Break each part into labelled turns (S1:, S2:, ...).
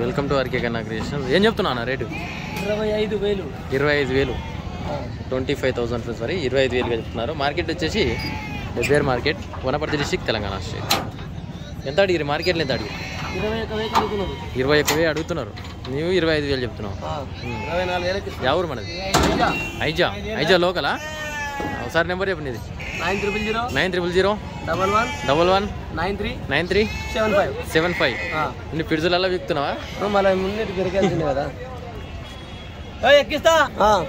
S1: Welcome to RK Kanna creation ఏం చెప్తున్నా అన్న రేటు
S2: ఇరవై ఐదు వేలు
S1: ఇరవై ఐదు వేలు ట్వంటీ ఫైవ్ థౌసండ్ సారీ ఇరవై ఐదు వేలుగా చెప్తున్నారు మార్కెట్ వచ్చేసి Pebbair market Wanaparthy district Telangana state ఎంత అడిగిరి మార్కెట్లో ఎంత అడిగి
S2: ఇరవై ఒక వేలు అడుగుతున్నారు
S1: ఇరవై ఒక్క వేలు అడుగుతున్నారు నీవు ఇరవై ఐదు వేలు చెప్తున్నావు
S2: ఇరవై నాలుగు వేలకి
S1: యా ఊరు మనది ఐజా ఐజా లోకలా ఒకసారి నెంబర్ చెప్పండి ఇది
S2: nine triple zero
S1: nine triple zero
S2: double one
S1: double one
S2: nine three
S1: nine three
S2: seven five
S1: seven five ఇన్ని పిడుదలలో విక్తున్నావా
S2: మళ్ళీ ముందు పెరిగాల్సిందే కదా ఎక్కిస్తా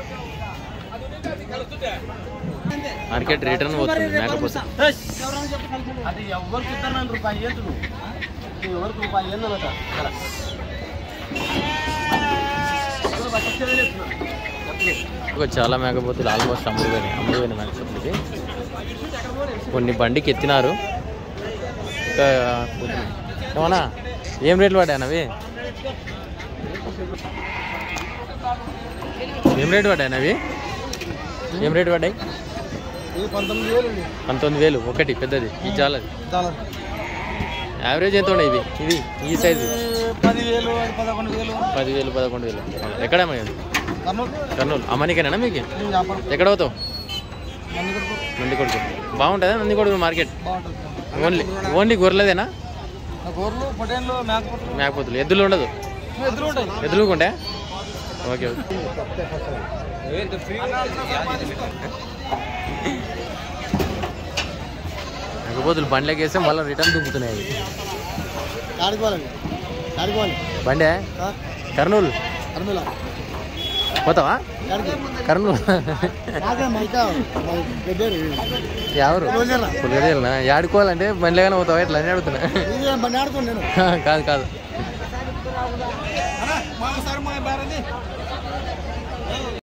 S1: మార్కెట్ రిటర్న్ పోతుంది మేకపోతే
S2: అది ఎవరికి ఇద్దరు నన్ను రూపాయి ఏంటి నువ్వు నువ్వు ఎవరికి రూపాయి ఏందనట
S1: ఒక చాలా మేకపోతులు ఆల్మోస్ట్ అమ్ముడుపోయినాయి అమ్ముడుపోయిన మేకపోతులకి కొన్ని బండికి ఎత్తినారు ఇంకా పోతున్నాయి. ఏమన్నా ఏం రేట్లు పడ్డాయి అవి ఏం రేటు పడ్డాయి అవి ఏం రేటు పడ్డాయి
S2: ఇది పంతొమ్మిది వేలు ఉంది
S1: పంతొమ్మిది వేలు ఒకటి పెద్దది ఈ చాలది
S2: డాలర్
S1: యావరేజ్ ఎంత ఉన్నాయి ఇవి ఇది ఈ సైజు
S2: పదివేలు పదకొండు వేలు
S1: పదివేలు పదకొండు వేలు ఎక్కడ అమ్మాయి
S2: కర్నూలు
S1: కర్నూలు అమ్మనికేనా మీకు
S2: వ్యాపారం
S1: ఎక్కడ పోతావు
S2: మంది కొడుకు
S1: నంది కొడుకు బాగుంటుందా నంది కొడుకు మార్కెట్
S2: బాగుంటుంది
S1: ఓన్లీ ఓన్లీ గొర్రెలదేనా
S2: గోర్లు పొటేన్లు మేకపోతులు
S1: మేకపోతులు ఎద్దులు ఉండదు
S2: ఎదురు ఉంటాయి
S1: ఎద్దులు కొంటే ఓకే ఓకే మేకపోతులు బండ్లోకి వేస్తే మళ్ళీ రిటర్న్ దుంకుతున్నాయి అవి
S2: ఆడుకోవాలండి ఆడుకోవాలి
S1: బండే కర్నూలు
S2: అర్మిల
S1: పోతావా కర్నూలు ఎవరు పులిగడేనా ఆడుకోవాలంటే బండ్లేగానే పోతావా ఇట్లా అని అడుగుతున్నా
S2: బండి ఆడుకోండి నేను
S1: కాదు కాదు
S2: మా సార్ మా బారది